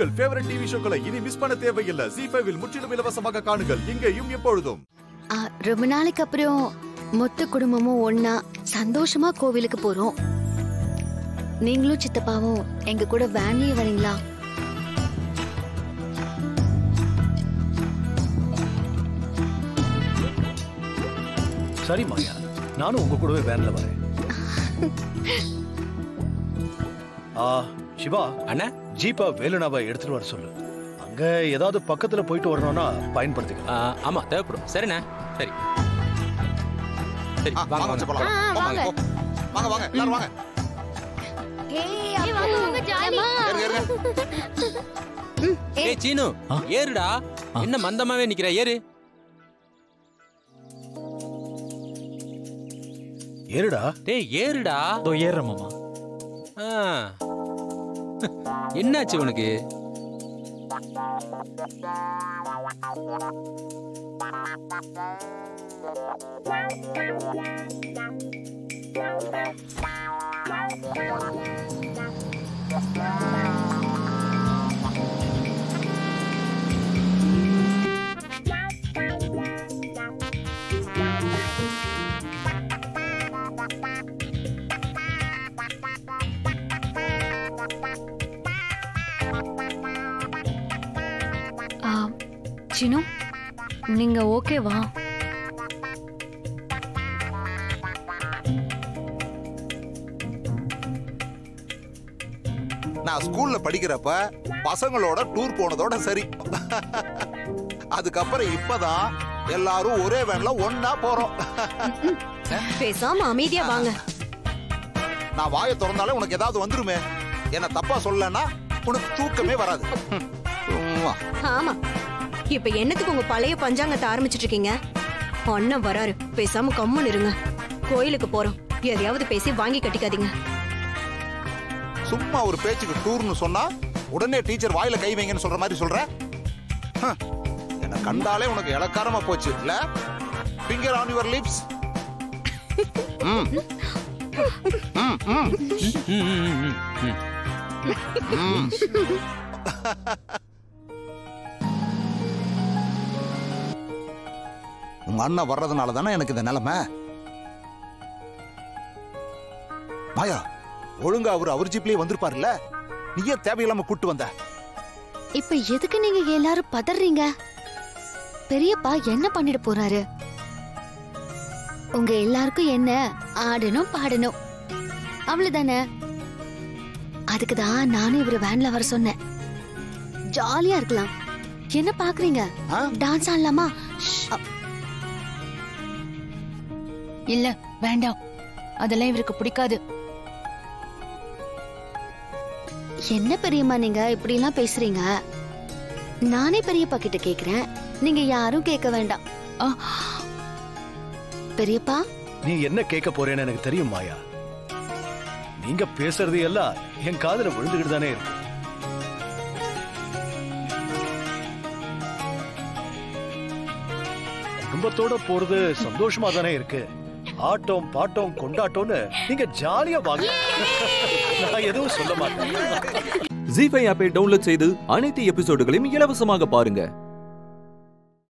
உங்கள் favourite TV ஷோக்களை இனி miss பண்ண தேவையில்லை ஜி ஃபைவில் முற்றிலும் இலவசமாக காணுங்கள் இங்கேயும் எப்பொழுதும் ஆ, ரொம்ப நாளைக்கு அப்புறம் மொத்த குடும்பமும் ஒண்ணா சந்தோஷமா கோவிலுக்கு போறோம் நீங்களும் சித்தப்பாவும் எங்க கூட வேன்லயே வரீங்களா சரி மாயா நானும் உங்க கூடவே வேன்ல வரேன் ஆ சிவா அண்ணா ஜீப்பா வேலுனாவை எடுத்துட்டு வர சொல்லு அங்க ஏதாவது பக்கத்துல போயிட்டு வரணும்னா பயன்படுத்திக்கலாம் ஆ, ஆமா தேவைப்படும் சரிண்ணே சரி சரி ஆ, வாங்க வாங்க வாங்க போலாம். ஆ, போங்க, வாங்க. போ. வாங்க வாங்க எல்லாரும் வாங்க ஏறுங்க, ஏறுங்க. ஏய் சீனு ஆ? ஏறுடா என்ன மந்தமாவே நிக்கிற ஏறு ஏறுடா டேய் ஏறுடா இதோ ஏறுறேன் மாமா ஆ. என்னாச்சு உனக்கு ஆ, சினு நீங்க ஓகேவா நான் ஸ்கூல்ல படிக்கிறப்ப பசங்களோட டூர் போனதோட சரி அதுக்கப்புறம் இப்பதான் எல்லாரும் ஒரே வேன்ல ஒன்னா போறோம் பேசாம அமைதியா வாங்க நான் வாயை திறந்தாலே உனக்கு ஏதாவது வந்துருமே என்ன தப்பா சொல்லலன்னா உனக்கு தூக்கமே வராது சும்மா. ஆமா இப்ப என்னத்துக்கு உங்க பழைய பஞ்சாங்கத்தை ஆரம்பிச்சிட்டு இருக்கீங்க அண்ணன் வராரு பேசாம கம்முன்னு இருங்க கோயிலுக்கு போறோம் எதையாவது பேசி வாங்கி கட்டிக்காதீங்க சும்மா ஒரு பேச்சுக்கு டூர்னு சொன்னா உடனே டீச்சர் வாயில கை வைங்கன்னு சொல்ற மாதிரி சொல்ற ஹம். என்ன கண்டாலே உனக்கு இலக்காரமா போச்சு இல்ல ஃபிங்கர் ஆன் யுவர் லிப்ஸ் ம் ம் ம் ம், ம், ம், ம், ம். ம். உங்க அண்ணன் வர்றதுனால தானே எனக்கு இந்த நிலைமை மாயா ஒழுங்கா அவர் அவர் ஜீப்லயே வந்திருப்பாருல்ல நீ ஏன் தேவையில்லாம கூட்டு வந்த இப்ப எதுக்கு நீங்க எல்லாரும் பதறீங்க பெரியப்பா என்ன பண்ணிட போறாரு உங்க எல்லாருக்கும் என்ன ஆடணும் பாடணும் அவ்வளவுதானே அதுக்கு தான் நானும் இவரு வேன்ல வர சொன்னேன் ஜாலியா இருக்கலாம் என்ன பாக்குறீங்க ஆ? டான்ஸ் ஆடலாமா ஷ், அ, இல்ல வேண்டாம் அதெல்லாம் இவருக்கு பிடிக்காது என்ன பெரியம்மா நீங்க இப்படி எல்லாம் பேசுறீங்க நானே பெரியப்பா கிட்ட கேக்குறேன் நீங்க யாரும் கேட்க வேண்டாம் ஆ, பெரியப்பா நீ என்ன கேட்க போறேன்னு எனக்கு தெரியும் மாயா நீங்க பேசுறது எல்லாம் என் காதுல விழுந்துகிட்டு தானே இருக்கு குடும்பத்தோட போறது சந்தோஷமா தானே இருக்கு ஆட்டம் பாட்டம் கொண்டாட்டம்னு நீங்க ஜாலியா வாங்க நான் எதுவும் சொல்ல மாட்டேன் ஜி ஃபைவ் ஆப்பை டவுன்லோட் செய்து அனைத்து எபிசோடுகளையும் இலவசமாக பாருங்க